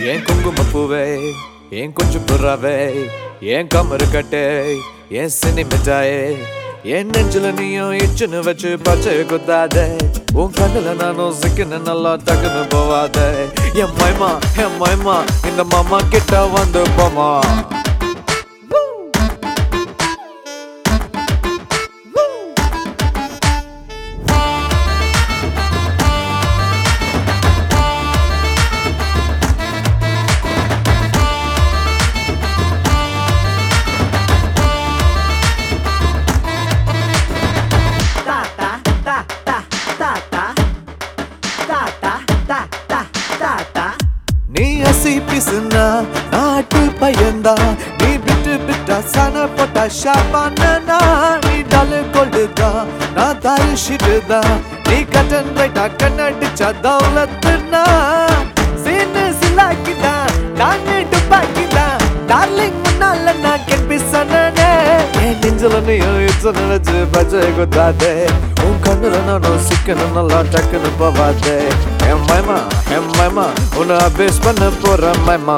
ஏன் குங்குமப்பூவே ஏன் கொஞ்சம் புறாவே ஏன் கமரு கட்டே ஏன் சினி மிட்டாயே என் நெஞ்சில நீயும் இச்சுன்னு வச்சு பச்சை குத்தாதே உன் கண்ணுல நானும் சிக்கன நல்லா டக்குன்னு போவாதே என் மைமா என் மைமா இந்த மாமா கிட்ட வந்து போமா நீ அசி பிசுனா நாட்டு பையன்தா நீ விட்டு விட்டா சன போட்டா ஷாப்பானா நீ டாலு கொள்ளுதா நான் தாரு ஷிட்டுதா நீ கட்டன் ரைட்டா கண்ணடிச்சா தௌலத்துனா சீனு சிலாக்கிதா நானே டுப்பாக்கிதா டார்லிங் முன்னால நான் கென்பி சொன்னனே என் நெஞ்சில நீயும் இச்சனை வச்சு பச்சை குத்தாதே உன் கண்ணுல நானும் சிக்கன நல்லா டக்குன்னு போவாதே என் மைமா என் மைமா உன்னை அபேஸ் பண்ண போற மைமா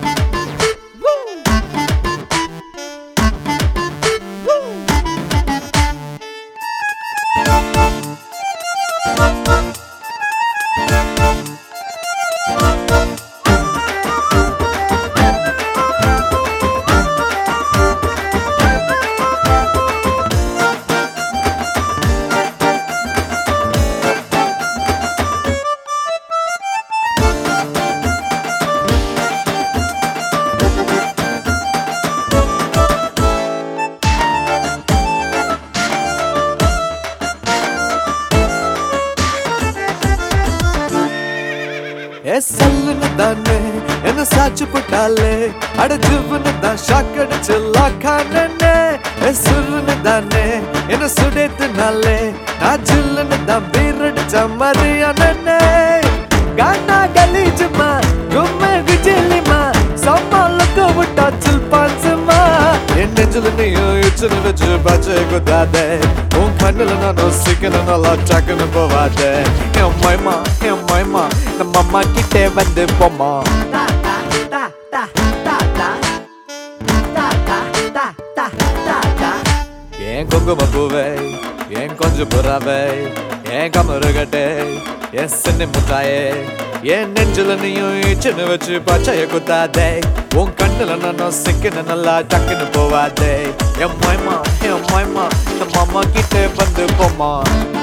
எஸ்எல்னு தானே என்ன சாச்சு போட்டாலே அடஜுவனு தான் ஷாக் அடிச்சு லாக்கானே எசுருன்னு தானே என்ன சுடேத்துனாலே நான் ஜில்லுன்னு தான் பீர் அடிச்ச மாதிரியானே கானா கலீஜுமா கும்மே குஜிலிமா சம்மாலுக்கு விட்டா சில் பான்சுமா என் நெஞ்சில நீயும் இச்சுன்னு வச்சு பச்சை குத்தாதே உன் கண்ணுல நானும் சிக்கன நல்லா டக்குன்னு போவாதே என் மைமா என் மைமா நம்ம அம்மா கிட்டே வந்து போமா ஏன் குங்கும பூவே ஏன் கொஞ்சம் புறாவே ஏன் கமருகட்டே ஏன் சின்ன முட்டாயே என் நெஞ்சில நீயும் இச்சுன்னு வச்சு பச்சைய குத்தாதே உன் கண்ணுல நானும் சிக்கன நல்லா டக்குன்னு போவாதே என் மைமா என் மைமா இந்த மாமா கிட்டே வந்து போமா